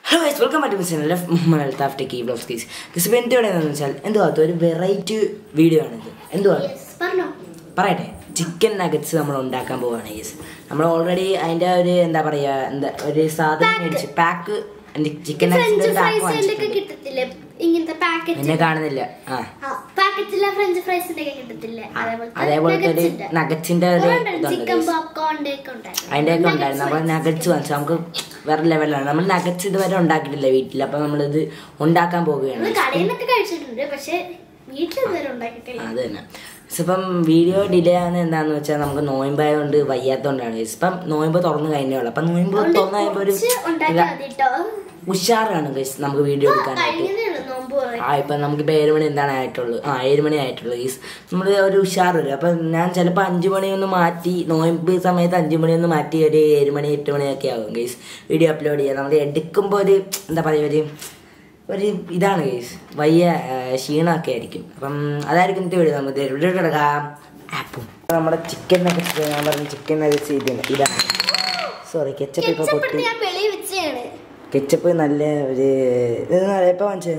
Hello guys welcome back to channel Muhammad Althaf techie blogs guys guys ഇപ്പോൾ എന്തുവാണ് എന്ന് വെച്ചാൽ എന്തുവാ ഒരു വെറൈറ്റി വീഡിയോ ആണിത് എന്തുവാ Yes, പറഞ്ഞോ പറയട്ടെ ചിക്കൻ നഗറ്റ്സ് നമ്മൾ ഉണ്ടാക്കാൻ പോവാണ് ഗൈസ് നമ്മൾ ഓൾറെഡി അതിൻ്റെ ഒരു എന്താ പറയുക എന്താ ഒരു സാധനം Pack. മേടിച്ച് പാക്ക് ചിക്കൻ ഫ്രഞ്ച് നഗറ്റ്സിൻ്റെ പാക്ക് ഫ്രൈസിന്റെ ഒക്കെ വാങ്ങിച്ചിട്ടുണ്ട് കിട്ടത്തില്ലേ ഇങ്ങനത്തെ എന്നെ പാക്കറ്റ് കാണുന്നില്ല ആ പാക്കറ്റിലെ ഫ്രഞ്ച് ഫ്രൈസിന്റെ ഒക്കെ കിട്ടത്തില്ലേ ആ, അതേപോലത്തെ ഒരു നഗറ്റ്സിന്റെ ഒരു ഇതുണ്ട് ചിക്കൻ guys. പോപ്കോണിന്റെ ഒക്കെ ഉണ്ടായിരുന്നു അതിൻ്റെ ഒക്കെ ഉണ്ടായിരുന്നു അപ്പോൾ നഗറ്റ്സ് വാങ്ങിച്ചു നമുക്ക് വേറെ ലെവലാണ് നമ്മൾ നഗറ്റ്സ് ഇതുവരെ ഉണ്ടാക്കിയിട്ടില്ല വീട്ടിൽ അപ്പോൾ നമ്മളിത് ഉണ്ടാക്കാൻ പോവുകയാണ് നമ്മള് കടയിൽ നിന്നൊക്കെ കഴിച്ചിട്ടുണ്ട് പക്ഷെ വീട്ടിൽ ഇതുവരെ ഉണ്ടാക്കിയിട്ടില്ല അത് തന്നെ പക്ഷെ ഇപ്പം വീഡിയോ ഡിലേ ആകുന്നത് എന്താന്ന് വെച്ചാൽ നമുക്ക് നോയമ്പായതുകൊണ്ട് വയ്യാത്തതുകൊണ്ടാണ് guys. ഇപ്പം നോയമ്പ് തുറന്നു കഴിഞ്ഞേ ഉള്ളൂ അപ്പം നോയമ്പ് അതുകൊണ്ട് തുറന്നു കഴിയുമ്പോൾ ഒരു കുറച്ച് ഉണ്ടാക്കിയാൽ മതി കേട്ടോ ഉഷാറാണ് ഗൈസ് നമുക്ക് വീഡിയോ എടുക്കാനായിട്ട് കഴിഞ്ഞതേ ഉള്ളൂ നോമ്പ് തുറ. ആ ഇപ്പം നമുക്കിപ്പോൾ ഏഴ് മണി എന്താണ് ആയിട്ടുള്ളൂ ആ ഏഴ് മണി ആയിട്ടുള്ളൂ ഗൈസ് നമ്മൾ ഒരു ഉഷാർ വരും അപ്പം ഞാൻ ചിലപ്പോൾ അഞ്ച് മണി ഒന്ന് മാറ്റി നോയമ്പ് സമയത്ത് അഞ്ച് മണി ഒന്ന് മാറ്റി ഒരു ഏഴ് മണി എട്ട് മണിയൊക്കെ ആകും ഗൈസ് വീഡിയോ അപ്ലോഡ് ചെയ്യാം നമ്മൾ എടുക്കുമ്പോൾ ഒരു എന്താ പറയുക ഒരു ഒരു ഇതാണ് ഗൈസ് വലിയ ക്ഷീണമൊക്കെ ആയിരിക്കും അപ്പം അതായിരിക്കും ഇന്നത്തെ വീഡിയോ നമുക്ക് വീഡിയോ കിടക്കാം ആപ്പും നമ്മുടെ ചിക്കൻ നഗറ്റ്സ് ഞാൻ പറഞ്ഞ ചിക്കൻ നഗറ്റ്സ് ഇതിന് ഇതാണ് സോറി കെച്ചപ്പ് ഇപ്പോൾ കെച്ചപ്പ് പൊട്ടി ഇട്ട് ഞാൻ വെളിയിൽ വെച്ചാണ് കെച്ചപ്പ് നല്ല ഒരു ഇത് എപ്പോൾ വാങ്ങിച്ചത്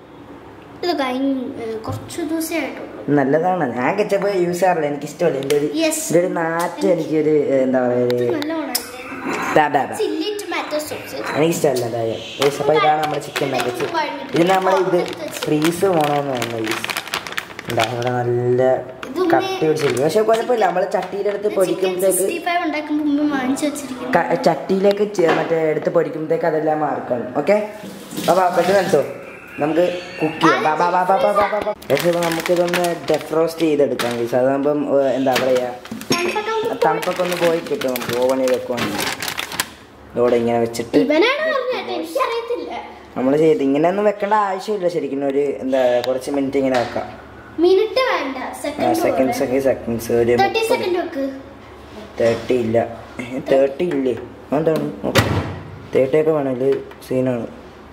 ഇത് കഴിഞ്ഞ് ഏഹ്, കുറച്ച് ദിവസമേ ആയിട്ടുള്ളൂ നല്ലതാണ് ഞാൻ കെച്ചപ്പ് യൂസ് ചെയ്യാറില്ല എനിക്ക് ഇഷ്ടമല്ല എൻ്റെ ഒരു Yes. എൻ്റെ ഒരു നാറ്റ് എനിക്കൊരു ഏഹ്, എന്താ പറയുക ഒരു നല്ലോണം ബാ, ബാ, ബാ. ചില്ലി ടൊമാറ്റോ സോസ് എനിക്കിഷ്ടമല്ല അതായത് ഏസ് അപ്പോൾ ഇതാണ് നമ്മുടെ ചിക്കൻ നഗറ്റ്സ് ഇത് നമ്മൾ ഇത് ഫ്രീസ് പോകണമെന്ന് തോന്നുന്നു യൂസ് ഉണ്ടാ ഇവിടെ നല്ല ഇതൊന്ന് കട്ടി പിടിച്ചിരിക്കും പക്ഷെ കുഴപ്പമില്ല നമ്മൾ ചട്ടിയിലെടുത്ത് ചിക്കൻ പൊടിക്കുമ്പോഴത്തേക്ക് സിക്സ്റ്റി ഫൈവ് ഉണ്ടാക്കുമ്പോൾ മുമ്പ് വാങ്ങിച്ചു വെച്ചിരിക്കുന്നു ക- ചട്ടിയിലേക്ക് ചെ- മറ്റേ എടുത്ത് പൊടിക്കുമ്പോഴത്തേക്ക് അതെല്ലാം മാർക്കാണ് ഓക്കെ ബാബാ പെട്ടെന്ന് എടുത്തോ നമുക്ക് കുക്ക് ചെയ്യാം ബാ, ബാ, ബാ, ബാ, ബാ, ബാ, ബാ, ബാ. പക്ഷേ ഇപ്പൊ നമുക്കിതൊന്ന് ഡെഫ്രോസ്റ്റ് ചെയ്തെടുക്കാം guys. അതാകുമ്പം ഏഹ്, എന്താ പറയാ തണുപ്പൊക്കെ ഒന്ന് പോയി കിട്ടും നമുക്ക് ഓവണിൽ വെക്കുവാണെങ്കിൽ ഇവിടെ ഇങ്ങനെ വെച്ചിട്ട് ഇവനാണ് പറഞ്ഞത് എനിക്കറിയത്തില്ല നമ്മൾ ചെയ്ത് ഇങ്ങനെ ഒന്നും വെക്കേണ്ട ആവശ്യമില്ല ശരിക്കും ഒരു എന്താ കുറച്ച് മിനിറ്റ് ഇങ്ങനെ വെക്കാം മിനിറ്റ് വേണ്ട സെക്കൻഡ്സ് സെക്കൻഡ് ഒക്കെ സെക്കൻഡ്സ് ഒരു തേർട്ടി സെക്കൻഡ് വെക്ക് തേർട്ടി ഇല്ല തേർട്ടി ഇല്ലേ എന്താണ് തേർട്ടി ഒക്കെ വേണം ഇത് സീനാണ്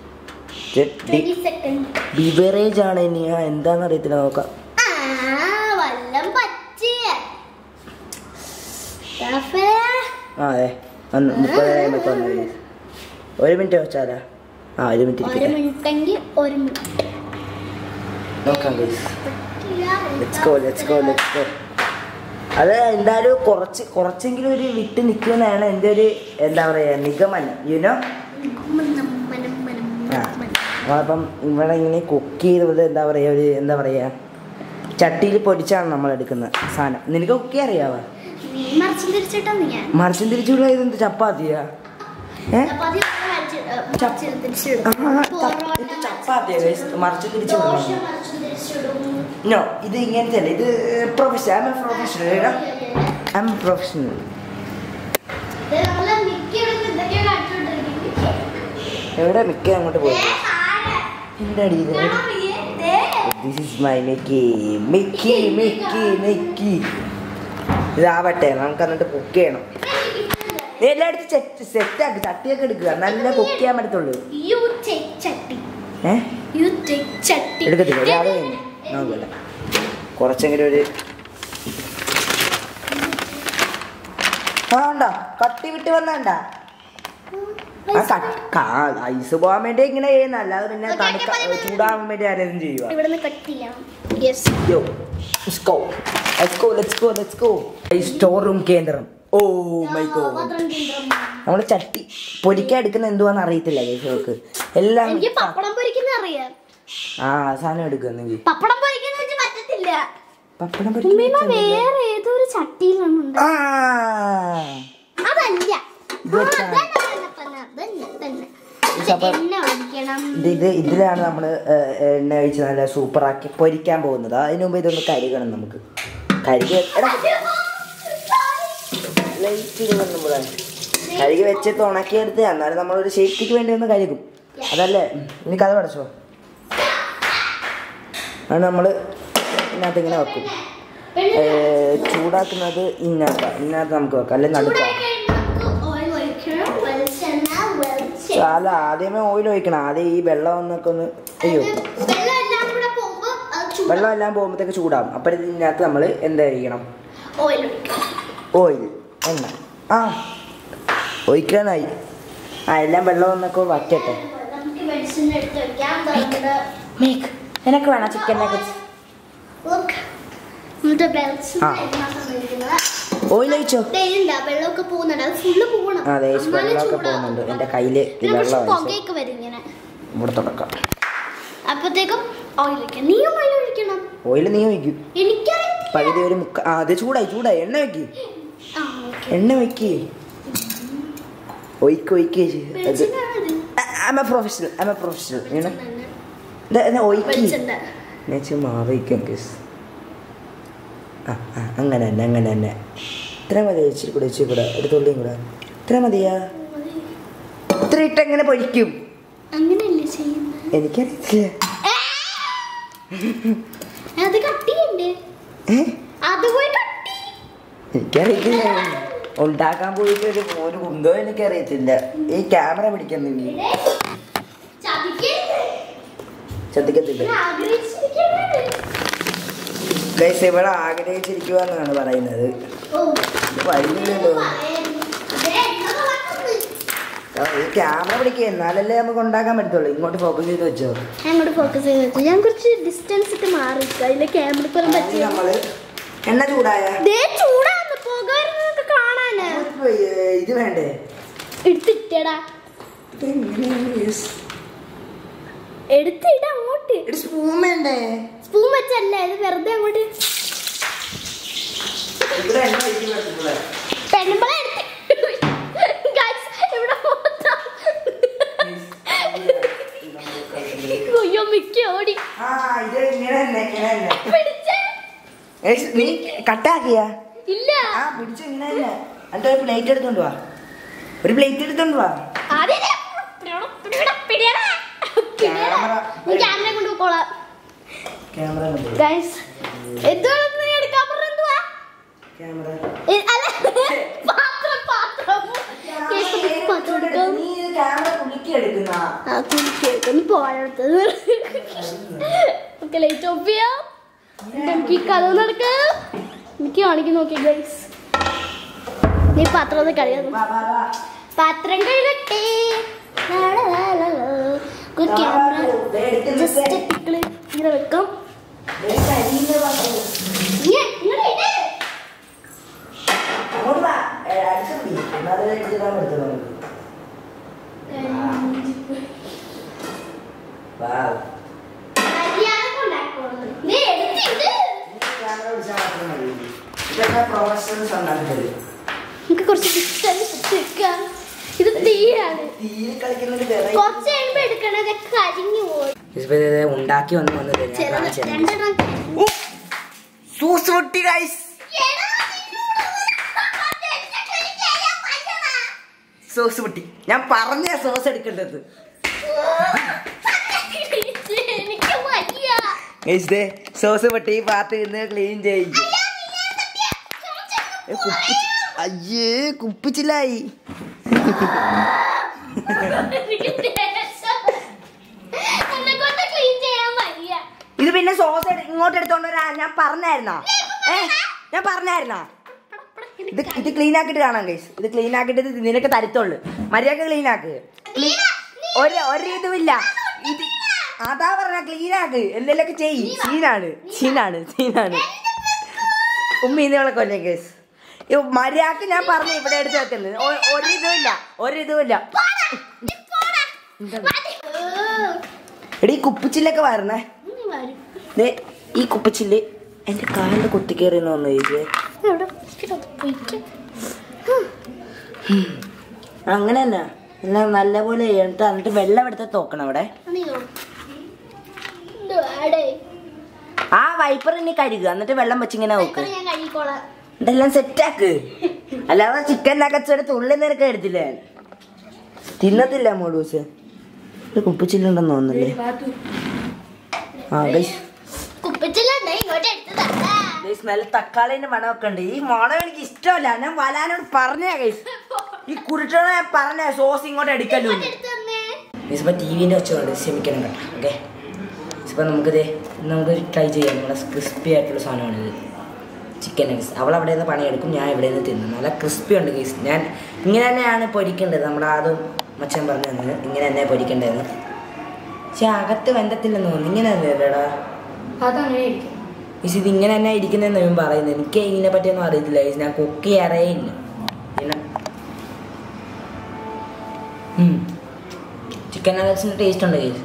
ട്വന്റി സെക്കൻഡ് ബിവറേജ് ആണ് ഇനി ആ എന്താന്ന് അറിയത്തില്ല നോക്കാം ആ വല്ലം പറ്റിയ ആ അതെ ഒന്ന് മുപ്പത് കഴിയുമ്പോൾ വന്നത് ഒരു മിനിറ്റ് വെച്ചാലാ ആ ഒരു മിനിറ്റ് ഒരു ഇരിക്കട്ടെ മിനിറ്റ് എങ്കിൽ ഒരു മിനിറ്റ് നോക്കാം ഗൈസ് പറ്റില്ല let's go let's go let's go അത് എന്തായാലും കുറച്ച് കുറച്ചെങ്കിലും ഒരു വിട്ട് നിൽക്കുമെന്നാണ് എൻ്റെ ഒരു എന്താ പറയുക നിഗമനം യുനോ മനം, മനം, മനം, ആ മനം. നമ്മളപ്പം ഇവിടെ ഇങ്ങനെ കുക്ക് ചെയ്തത് എന്താ പറയുക ഒരു എന്താ പറയുക ചട്ടിയിൽ പൊടിച്ചാണ് നമ്മൾ എടുക്കുന്ന സാധനം നിനക്ക് കുക്ക് ചെയ്യാൻ അറിയാവാ നീ മറിച്ചും തിരിച്ചിട്ടാണ് ഞാൻ മറിച്ചും തിരിച്ചുള്ള ഇതെന്ത് ചപ്പാത്തിയാ ഏ ചപ്പാത്തി മറിച്ച്, ഏ, ചപ്പ- മറിച്ച് തിരിച്ചിടും. ആ, ചപ്പ- പൊറോട്ട ഇത് ചപ്പാത്തിയാ guys. മറിച്ച് തിരിച്ചു ദോശ വിടണം മറിച്ച് തിരിച്ചിടും. നോ ഇത് ഇങ്ങനത്തെ അല്ല ഇത് professional I M professional I M professional ഇത് നമ്മള് മിക്കയിടത്തും ഇതൊക്കെയാ കാണിച്ചുകൊണ്ടിരിക്കുന്നത്. എവിടെ മിക്ക അങ്ങോട്ട് പോയി ഏ, താഴെ. എന്താടി ഇത് കാണാൻ വയ്യേ? ദേ. This is my Mickey Mickey Mickey Mickey ഇതാവട്ടെ നമുക്ക് എന്നിട്ട് കുക്ക് ചെയ്യണം നീ എല്ലായിടത്തും സെറ്റ് സെറ്റാക്കി ചട്ടിയൊക്കെ എടുക്കുക നല്ല കുക്ക് ചെയ്യാൻ പറ്റത്തുള്ളൂ You take ചട്ടി. ഏ You take ചട്ടി. എടുക്കത്തില്ല ഒരാളെ കഴിഞ്ഞു നോക്കില്ല കുറച്ചെങ്കിലും ഒരു ആ ഉണ്ടോ കട്ടി വിട്ട് വന്നണ്ട ആ കട്ട് ഐസ് പോകാൻ വേണ്ടി ഇങ്ങനെ ചെയ്യുന്ന അല്ലാതെ പിന്നെ Okay, okay, തണുക്ക മതി, മതി. ചൂടാവാൻ വേണ്ടി ആരെങ്കിലും ചെയ്യുക ഇവിടുന്ന് കട്ട് ചെയ്യാം yes Yo, let's go. Let's go, let's go, let's go. Store room കേന്ദ്രം ഓ മൈ ഗോഡ് നമ്മൾ ചട്ടി പൊരിക്കാൻ എടുക്കുന്ന എന്തുവാന്ന് അറിയത്തില്ല കേൾക്ക് എല്ലാം എനിക്ക് പപ്പടം പൊരിക്കുന്ന അറിയാം ആ സാധനം എടുക്കുന്നെങ്കിൽ പപ്പടം പൊരിക്കുന്ന വെച്ച് പറ്റത്തില്ല പപ്പടം ഉമ്മീമ്മ പൊരിക്കുന്ന വേറെ ഏതോ ഒരു ചട്ടിയിലാണ് ഉണ്ട് ആ അതല്ല ഇത് ആ, വെച്ചാ- തന്നെ, തന്നെ, തന്നെ, തന്നെ, തന്നെ. ഇത് അപ്പൊ- എണ്ണ ഒഴിക്കണം ഇത് ഇത് ഇതിലാണ് നമ്മൾ എണ്ണ ഒഴിച്ച് നല്ല സൂപ്പറാക്കി പൊരിക്കാൻ പോകുന്നത് അതിന് മുമ്പ് ഇതൊന്ന് കരുകണം നമുക്ക് കരുകി എടാ ലൈറ്റ് വന്നുമ്പോഴാണ് കഴുകി വെച്ചിട്ട് ഉണക്കിയെടുത്ത് എന്നാലും നമ്മളൊരു സേഫ്റ്റിക്ക് വേണ്ടി ഒന്ന് കഴുകും അതല്ലേ ഇനി കഥ പഠിച്ചോ അത് നമ്മൾ ഇതിനകത്ത് ഇങ്ങനെ വെക്കും ഏ, ചൂടാക്കുന്നത് ഇന്നകത്ത് ഇന്നകത്ത് നമുക്ക് വെക്കാം അല്ലെങ്കിൽ നടുക്കാം ചൂടായി കഴിഞ്ഞ് നമുക്ക് oil ഒഴിക്കണം. വെളിച്ചെണ്ണ, വെളിച്ചെണ്ണ. അല്ല ആദ്യമേ ഓയിൽ ഒഴിക്കണം ആദ്യം ഈ വെള്ളം ഒന്നൊക്കെ ഒന്ന് അയ്യോ അത് വെള്ളം എല്ലാം കൂടെ പോകുമ്പോ അത് ചൂടാ- വെള്ളം എല്ലാം പോകുമ്പോഴത്തേക്ക് ചൂടാവും അപ്പം ഇതിനകത്ത് നമ്മൾ എന്താ ചെയ്യണം oil ഒഴിക്കണം. ഓയിൽ എണ്ണ ആ ഒഴിക്കാനായി ആ എല്ലാം വെള്ളം ഒന്നൊക്കെ വറ്റട്ടെ നമുക്ക് മെഡിസിൻ എടുത്ത് വെക്കാം ദാ നമ്മുടെ മേക്ക് നിനക്ക് വേണം ചിക്കൻ നഗറ്റ്സ് look നമ്മുടെ ബെൽസ് ആ. ഓയിൽ ഒഴിച്ചോ ഇല്ല വെള്ളമൊക്കെ പോകുന്നുണ്ട് അത് ഫുള്ള് പോകണം അതെ എന്നാലേ വെള്ളമൊക്കെ ചൂടാകൂ. പോകുന്നുണ്ട് എൻ്റെ കയ്യിൽ പിന്നെ കുറച്ച് വെള്ളം ഒഴിച്ചു പുകയൊക്കെ വരും ഇങ്ങനെ ഇവിടെ തുടക്കാം അപ്പത്തേക്കും ഓയിൽ ഒഴിക്കണം നീയും ഓയിൽ ഒഴിക്കണം ഓയിൽ നീ ഒഴിക്കും എനിക്കറിയത്തില്ല പകുതി ഒരു മുക്ക ആ അത് ചൂടായി ചൂടായി എണ്ണ വെക്ക് ആ, okay. എണ്ണ വെക്ക് ഒഴിക്ക് ഒഴിക്കേ അത് വെളിച്ചെണ്ണയാണത്. I A professional I A professional ഇങ്ങനെ വെളിച്ചെണ്ണ. ഒഴിക്ക് വെളിച്ചെണ്ണ. ഞാൻ ചുമ്മാ വയ്ക്കാം കേസ് ആ ആ അങ്ങനെ തന്നെ അങ്ങനെ തന്നെ ഇത്ര മതി ഇച്ചിരി കൂടെ ഇച്ചിരി കൂടെ ഒരു തുള്ളിയും കൂടെ ഇത്ര മതിയാ ഇത്ര ഇട്ട് എങ്ങനെ പൊഴിക്കും അങ്ങനെയല്ലേ ചെയ്യുന്നത് എനിക്കറിയത്തില്ല അത് കട്ടിയുണ്ട് ഏ അത് പോയി കട്ടി എനിക്കറിയത്തില്ല ഉണ്ടാക്കാൻ പോയിട്ട് ഒരു ഒരു കുന്തോ എനിക്കറിയത്തില്ല ഈ ക്യാമറ പിടിക്കുന്നില്ല ചതിക്കരുത്. ശ്രദ്ധിക്കത്തില്ല ഞാൻ ആഗ്രഹിച്ചിരിക്കുകയാണ്. ഗൈസ് ഇവിടെ ആഗ്രഹിച്ചിരിക്കുക എന്നാണ് പറയുന്നത് ഓ, ഇത് വരുന്നില്ലല്ലോ പറയായിരുന്നു. ദേ, ഇന്നലെ വന്നത്. ആ, ഈ ക്യാമറ പിടിക്കുക എന്നാലല്ലേ നമുക്ക് ഉണ്ടാക്കാൻ പറ്റത്തുള്ളൂ ഇങ്ങോട്ട് ഫോക്കസ് ചെയ്ത് വെച്ചോ ഞാൻ അങ്ങോട്ട് ഫോക്കസ് ചെയ്ത് വെച്ചു ഞാൻ കുറച്ച് ഡിസ്റ്റൻസ് ഇട്ട് മാറി അതിലെ ക്യാമറ പോലും ആദ്യം പറ്റിയ നമ്മള് എണ്ണ ചൂടായ ദേ ചൂടാന്ന് പോകാറുന്നൊക്കെ കാണാന് ഇപ്പൊ, ഏ, ഇത് വേണ്ടേ എടുത്തിട്ടടാ എടുത്തിട അങ്ങോട്ട് സ്പൂൺ വേണ്ടേ സ്പൂൺ വെച്ചല്ല ഇത് വെറുതെ അങ്ങോട്ട് ഇവിടെ എണ്ണ ഒഴിച്ച് വെച്ചിട്ടുള്ളെ. പെണ്ണുമ്പള എടുത്ത് Guys, ഇവിടെ മൊത്തം അയ്യോ മിക്ക ഓടി ആ ഇത് ഇങ്ങനെ തന്നെ ഇങ്ങനെ തന്നെ പിടിച്ചേ ഗൈസ്, നീ കട്ടാക്കിയാ ഇല്ല ആ പിടിച്ചു ഇങ്ങനെ തന്നെ എന്നിട്ട് ഒരു പ്ലേറ്റ് എടുത്തോണ്ട് വാ ഒരു പ്ലേറ്റ് എടുത്തോണ്ട് വാ ആദ്യം ഇത് പിടിയടാ, പിടിയടാ, പിടിയടാ. പിടിയടാ. നീ ക്യാമറ കൊണ്ട് പോക്കോളാം ക്യാമറ ഗൈസ് എന്തുവാണെന്ന് നീ എടുക്കാൻ പറഞ്ഞത് എന്തുവാ ക്യാമറ ഏ, അല്ല പാത്രം പാത്രം Guys, നമുക്ക് പാത്രം എടുക്കാം നീ ഇത് ക്യാമറ കുലുക്കി എടുക്കുന്ന ആ കുളിക്കൊന്ന് പോഴത്തത് നമുക്ക് ലൈറ്റ് ഓഫ് ചെയ്യാം നമുക്ക് ഈ കഥ നടക്കാം എനിക്ക് കാണിക്കാൻ നോക്കി ഗൈസ് നീ പാത്രം ഒന്ന് കഴിയാം വാ വാ വാ പാത്രം കഴുകട്ടെ ഗുഡ് ക്യാമറ ജസ്റ്റ് പിക്കിള് ഇങ്ങനെ വെക്കാം ദേ കരിയുന്ന പാത്രം. ഇങ്ങനെ ഇങ്ങനെ ഇട്. അങ്ങോട്ട് വാ. ഏ, അടിച്ച് പിടി. എന്നാലേ എടുത്തിടാൻ പറ്റത്തുള്ളൂ നമുക്ക്. വാവ്. മര്യാദക്ക് ഉണ്ടാക്കണം. ദേ, എടുത്തിട്. ഈ ക്യാമറ പിടിച്ചാൽ മാത്രം മതി. ഇതൊക്കെ പ്രൊഫഷണൽസ് ഉണ്ടാക്കുന്നത് നമുക്ക് കുറച്ച് ഡിസ്റ്റൻസ് വെക്കാം ഇത് തീയാണ് തീരെ കളിക്കുന്നത് വേറെ കുറച്ച് കഴിയുമ്പോ എടുക്കണം ഇതൊക്കെ കരിഞ്ഞു പോകും ഉണ്ടാക്കി വന്ന് വന്നത് ഞാൻ ചെറുത് കാണിച്ചു തരാം. രണ്ടെണ്ണം സൂസ് പൊട്ടി ഗൈസ് എടാ, നിന്നോട് ഒരു തെറ്റൊക്കെ ചെയ്യാൻ പറ്റണ. സോസ് പൊട്ടി ഞാൻ പറഞ്ഞ സോസ് എടുക്കേണ്ടത് എനിക്ക് വയ്യ. ഗൈസ് ദേ സോസ് പൊട്ടി ഈ പാത്ത് ഇന്ന് ക്ലീൻ ചെയ്യും അയ്യോ, നീ ഞാൻ തട്ടിയ. ചോദിച്ചൊക്കെ ഏ, കുപ്പി അയ്യേ കുപ്പിച്ചില്ലായി എനിക്ക് ദേഷ്യം. എന്നെക്കൊണ്ട് clean ചെയ്യാൻ വയ്യ. ഇത് പിന്നെ സോസ് എടു- ഇങ്ങോട്ട് എടുത്തോണ്ട് വരാ ഞാൻ പറഞ്ഞായിരുന്നാ ഏ ഞാൻ പറഞ്ഞായിരുന്നാ ഇത് ഇത് ക്ലീൻ ആക്കിട്ട് കാണാം ഗൈസ് ഇത് ക്ലീൻ ആക്കിട്ട് ഇത് നിനക്ക് തരത്തുള്ളു മര്യാദ ക്ലീൻ ആക്ക് Clean- ഒരു ഒരു ഇതുമില്ല ഇത് അതാ പറഞ്ഞ ക്ലീൻ ആക്ക് എന്തെങ്കിലുമൊക്കെ ചെയ് സീനാണ് സീനാണ് സീനാണ് ഉമ്മ ഇന്നോളെ കൊല്ലേ ഗൈസ് മര്യാദക്ക് ഞാൻ പറഞ്ഞു ഇവിടെ എടുത്ത് വെക്കുന്നത് ഒ- ഒരു ഇതുമില്ല ഒരു ഇതുമില്ല നീ പോടാ. മതി. ഏ, എടീ ഈ കുപ്പിച്ചില്ലൊക്കെ വരണേ നീ വരും. ദേ ഈ കുപ്പിച്ചില്ല് എന്റെ കാലിന്റെ കുത്തി കയറിയെന്ന് വന്നു ചോദിച്ചേ എവിടെ? എനിക്കത് പോയിക്ക്. അങ്ങനെ തന്നെ എല്ലാം നല്ലപോലെ എടുത്ത് എന്നിട്ട് വെള്ളം എടുത്ത് തോക്കണം അവിടെ നീ പോ. എന്തുവാടേ? ആ വൈപ്പർ ഇനി കരുകുക എന്നിട്ട് വെള്ളം വെച്ചിങ്ങനെ നോക്ക് ഇപ്പൊ ഞാൻ കഴുകിക്കോളാം. ഇതെല്ലാം സെറ്റാക്ക് അല്ലാതെ ചിക്കൻ നഗറ്റ്സ് എടുത്ത് ഉള്ളിൽ നിനക്ക് എടുത്തില്ലേ തിന്നത്തില്ല മോഡൂസ് ഒരു കുപ്പിച്ചില്ലുണ്ടെന്ന് തോന്നുന്നില്ലേ ആ ഗൈസ് കുപ്പിച്ചിലുണ്ട് ഇങ്ങോട്ട് എടുത്ത് തരാ. ഗൈസ് നല്ല തക്കാളിന്റെ മണമൊക്കെ ഉണ്ട് ഈ മണം എനിക്ക് ഇഷ്ടമല്ല ഞാൻ വലാനോട് പറഞ്ഞേ ഗൈസ് ഈ കുരുട്ടോടെ ഞാൻ പറഞ്ഞ സോസ് ഇങ്ങോട്ട് എടുക്കലൂ ഇങ്ങോട്ട് എടുത്ത് തന്നേ. ഇപ്പം ടി വിൻ്റെ ഒച്ചയുണ്ട് ക്ഷമിക്കണം കേട്ടോ ഓക്കെ ഇപ്പം നമുക്കിത് നമുക്ക് ട്രൈ ചെയ്യാം നമ്മുടെ ക്രിസ്പി ആയിട്ടുള്ള സാധനമാണിത് ചിക്കൻ നഗ്സ് അവൾ അവിടെ നിന്ന് പണിയെടുക്കും ഞാൻ ഇവിടെ നിന്ന് തിന്നും നല്ല ക്രിസ്പി ഉണ്ട് ഗൈസ് ഞാൻ ഇങ്ങനെ തന്നെയാണ് പൊരിക്കേണ്ടത് നമ്മുടെ അതും മച്ചാൻ പറഞ്ഞു തന്നത് ഇങ്ങനെ തന്നെ പൊരിക്കണ്ടേന്ന് പക്ഷെ അകത്ത് വെന്തത്തില്ലെന്ന് തോന്നുന്നു ഇങ്ങനെ തന്നെയല്ലേടാ അതങ്ങനെ ഇരിക്കും പക്ഷെ ഇത് ഇങ്ങനെ തന്നെ ഇരിക്കുന്നതെന്ന് ഞാൻ പറയുന്നത് എനിക്ക് ഇതിനെ പറ്റിയൊന്നും അറിയത്തില്ല guys. ഞാൻ കുക്ക് ചെയ്യാറേയില്ല പിന്നെ ചിക്കൻ നഗറ്റ്സിന് ടേസ്റ്റ് ഉണ്ട് കയ്യിൽ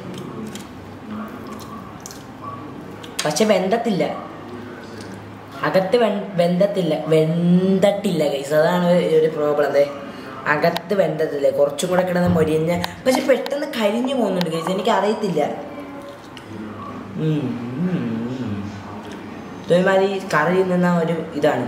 പക്ഷെ വെന്തത്തില്ല അകത്ത് വെൻ- വെന്തത്തില്ല വെന്തട്ടില്ല കൈസ് അതാണ് ഒരു- ഒരു പ്രോബ്ലം അതെ അകത്ത് വെന്തത്തില്ല കുറച്ചും കൂടെ കിടന്ന് മൊരിഞ്ഞ പക്ഷെ പെട്ടെന്ന് കരിഞ്ഞു പോകുന്നുണ്ട് കൈസ് എനിക്ക് അറിയത്തില്ല ഉം, ഉം, ഉം. ഇതേമാതിരി കറിയിൽ നിന്ന ഒരു ഇതാണ്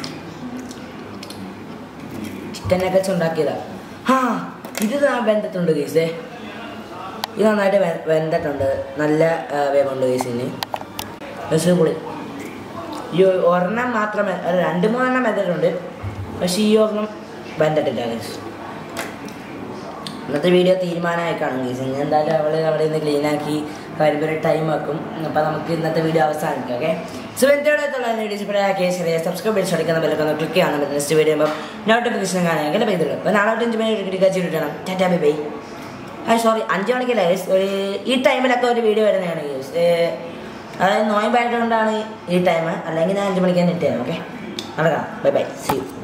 ചിക്കൻ നഗറ്റ്സ് ഉണ്ടാക്കിയതാ ആ ഇത് ദാ വെന്തിട്ടുണ്ട് ഗീസേ ഇത് നന്നായിട്ട് വെ- വെന്തിട്ടുണ്ട് നല്ല ആ, വേവുണ്ട് ഗീസിന് പക്ഷേ പൊളി ഈ ഒരെണ്ണം മാത്രം വെ- ഒരു രണ്ട് മൂന്നെണ്ണം വെന്തിട്ടുണ്ട് പക്ഷേ ഈ ഒരെണ്ണം വെന്തിട്ടില്ല ഗീസ് ഇന്നത്തെ വീഡിയോ തീരുമാനമായി കാണും ഗീസ് ഇനി എന്തായാലും അവള് അവിടെ നിന്ന് ക്ലീൻ ആക്കി വരുമ്പോൾ ടൈം വെക്കും അപ്പോൾ നമുക്ക് ഇന്നത്തെ വീഡിയോ അവസാനിക്കാം ഓക്കെ സോ എന്തൊക്കെയുള്ള വീഡിയോസ് ഇപ്പോൾ കേസ് സബ്സ്ക്രൈബ് ചെയ്ത് അടിക്കുന്ന ബെല്ലൊക്കെ ഒന്ന് ക്ലിക്ക് ചെയ്യണം നെക്സ്റ്റ് വീഡിയോ ആകുമ്പോൾ നോട്ടിഫിക്കേഷൻ കാണാമെങ്കിൽ പെയ്തിടും അപ്പോൾ നാളെ തൊട്ട് അഞ്ച് മണി കിടക്കാച്ച് കിട്ടണം ടാറ്റാ ബൈ ബൈ ആ സോറി അഞ്ച് മണിക്കല്ല guys. ഒരു ഈ ടൈമിലൊക്കെ ഒരു വീഡിയോ വരുന്നതാണ് ഗേസ് അതായത് നോയമ്പായതുകൊണ്ടാണ് ഈ ടൈം അല്ലെങ്കിൽ ഞാൻ അഞ്ച് മണിക്ക് തന്നെ ഇട്ടുതരാം ഓക്കെ നടക്കാം ബൈ ബൈ സി യു